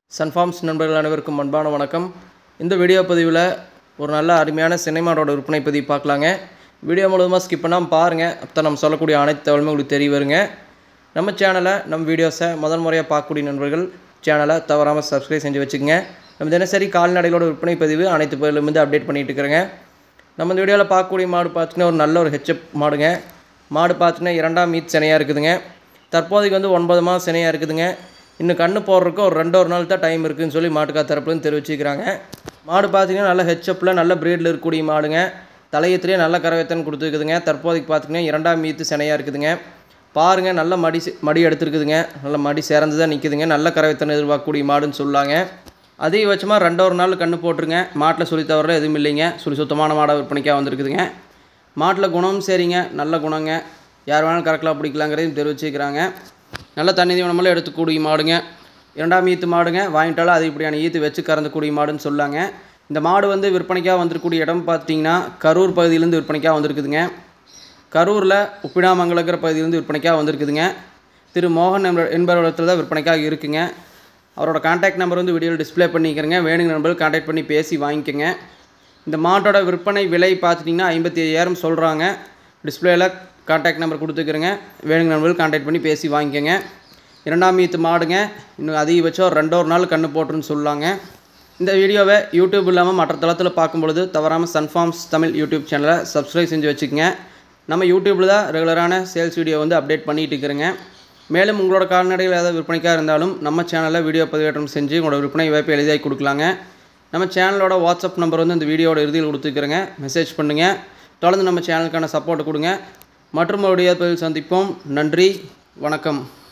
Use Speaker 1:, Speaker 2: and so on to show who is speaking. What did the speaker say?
Speaker 1: Sun Farms நண்பர்கள் அனைவருக்கும் அன்பான வணக்கம் இந்த வீடியோ பதிவில் ஒரு நல்ல அருமையான சினைமாடோட விற்பனை பதிவு பார்க்கலாங்க வீடியோ முழுவதுமாக ஸ்கிப் பண்ணாமல் பாருங்கள் அப்போ நம்ம சொல்லக்கூடிய அனைத்து தகவலுமே உங்களுக்கு தெரிய வருங்க நம்ம சேனலை நம்ம வீடியோஸை முதல் முறையாக பார்க்கக்கூடிய நண்பர்கள் சேனலை தவறாமல் சப்ஸ்கிரைப் செஞ்சு வச்சுக்கோங்க நம்ம தினசரி கால்நடைகளோட விற்பனை பதிவு அனைத்து பதிலுமே அப்டேட் பண்ணிகிட்டு இருக்கிறேங்க நம்ம இந்த வீடியோவில் பார்க்கக்கூடிய மாடு பார்த்தீங்கன்னா ஒரு நல்ல ஒரு ஹெச்எப் மாடுங்க மாடு பார்த்தீங்கன்னா இரண்டாம் மீட் சினையாக இருக்குதுங்க தற்போதைக்கு வந்து ஒன்பது மாதம் சினையாக இருக்குதுங்க இன்னும் கண்ணு போடுறதுக்கு ஒரு ரெண்டு ஒரு நாள் தான் டைம் இருக்குதுன்னு சொல்லி மாட்டுக்கார் தரப்புலேருந்து தெரிவிச்சுக்கிறாங்க மாடு பார்த்தீங்கன்னா நல்ல ஹெச்எப்பில் நல்ல பிரீடில் இருக்கக்கூடிய மாடுங்க தலையத்திலே நல்ல கரவைத்தன் கொடுத்துருக்குதுங்க தற்போதைக்கு பார்த்தீங்கன்னா இரண்டாம் மீத்து சினையாக இருக்குதுங்க பாருங்கள் நல்ல மடி செ- மடி எடுத்துருக்குதுங்க நல்ல மடி சிறந்து தான் நிற்குதுங்க நல்ல கரவைத்தன் எதிர்பார்க்கக்கூடிய மாடுன்னு சொல்லாங்க அதிகபட்சமாக ரெண்டு ஒரு நாள் கண்ணு போட்டுருங்க மாட்டில் சொல்லி தவிர எதுவும் இல்லைங்க சொல்லி சுத்தமான மாடாக விற்பனைக்காக வந்திருக்குதுங்க மாட்டில் குணமும் சரிங்க நல்ல குணங்க யார் வேணாலும் கறக்கலாம் பிடிக்கலாங்கிறதையும் தெரிவிச்சுக்கிறாங்க நல்ல தண்ணி தீவனமெல்லாம் எடுத்துக்கூடிய மாடுங்க இரண்டாம் ஈத்து மாடுங்க வாங்கிட்டாலும் அதிகப்படியான ஈத்து வச்சு கறந்துக்கூடிய மாடுன்னு சொல்லாங்க இந்த மாடு வந்து விற்பனைக்காக வந்திருக்கக்கூடிய இடம் பார்த்தீங்கன்னா கரூர் பகுதியிலேருந்து விற்பனைக்காக வந்திருக்குதுங்க கரூரில் உப்பிடாமங்கலங்கிற பகுதியிலேருந்து விற்பனைக்காக வந்திருக்குதுங்க திரு மோகன் என்ப- என்பவரிடத்துல தான் விற்பனைக்காக இருக்குங்க அவரோட கான்டாக்ட் நம்பர் வந்து வீடியோவில் டிஸ்ப்ளே பண்ணிக்கிறேங்க வேணுங்க நம்பருக்கு கான்டாக்ட் பண்ணி பேசி வாங்கிக்கோங்க இந்த மாட்டோட விற்பனை விலை பார்த்துட்டிங்கன்னா ஐம்பத்தி ஐயாயிரம் சொல்கிறாங்க டிஸ்பிளேயில் கான்டாக்ட் நம்பர் கொடுத்துக்கிறேங்க வேணுங்க நம்பருக்கு கான்டாக்ட் பண்ணி பேசி வாங்கிக்கோங்க இரண்டாம் ஈத்து மாடுங்க இன்னும் அதிகபட்சம் ஒரு ரெண்டோ ஒரு நாள் கண்ணு போட்டுருன்னு சொல்லாங்க இந்த வீடியோவை யூடியூப் இல்லாமல் மற்ற தளத்தில் பார்க்கும் பொழுது தவறாமல் சன்ஃபார்ம்ஸ் தமிழ் யூடியூப் சேனலை சப்ஸ்கிரைப் செஞ்சு வச்சுக்கோங்க நம்ம யூடியூப்பில் தான் ரெகுலரான சேல்ஸ் வீடியோ வந்து அப்டேட் பண்ணிட்டு இருக்கிறேங்க மேலும் உங்களோட கால்நடைகள் ஏதாவது விற்பனைக்காக இருந்தாலும் நம்ம சேனலில் வீடியோ பதிவேற்றம் செஞ்சு உங்களோட விற்பனை வாய்ப்பை எளிதாக கொடுக்கலாங்க நம்ம சேனலோட வாட்ஸ்அப் நம்பர் வந்து இந்த வீடியோட இறுதியில் கொடுத்துக்கிறேங்க மெசேஜ் பண்ணுங்கள் தொடர்ந்து நம்ம சேனலுக்கான சப்போர்ட் கொடுங்க மற்றும் ஒரு வீடியோ பதிவில் சந்திப்போம் நன்றி வணக்கம்